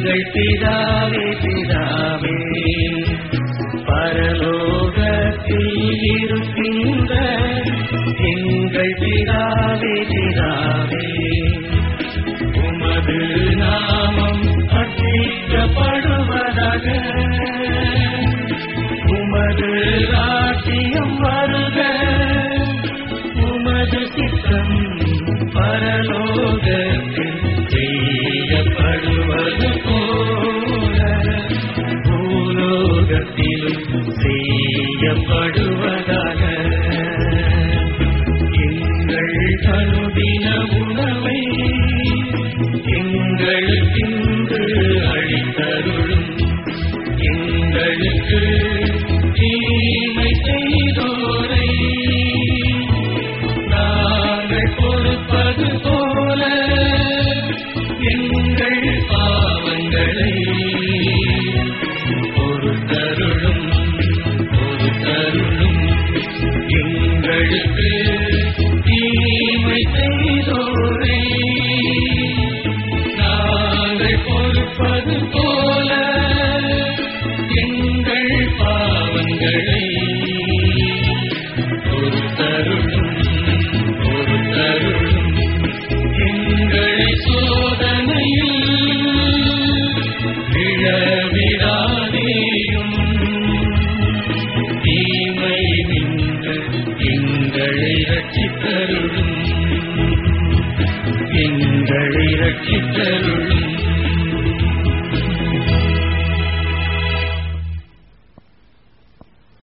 எங்கள் பிதாவே பிதாவே பரலோகத்தில் இருக்கின்ற எங்கள் பிதாவே பிதாவே உமது நாமம் அர்ச்சிக்கப்படுவதாக உமது ராட்டியம் வருக உமது சித்தம் பரலோகத்தில் செய்யப்படுவது போல பூலோகத்திலும் செய்யப்படுவதாக எங்கள் அனுதின உணவை எங்களுக்கென்று அளித்தருளும் எங்களுக்கு தீமை செய்தோரை நாங்கள் பொறுப்பது போல எங்கள் பாவங்களை பொறுத்தருளும் பொறுத்தருளும் எங்களுக்கு தீமை செய்தோரை நாங்கள் பொறுப்பது போல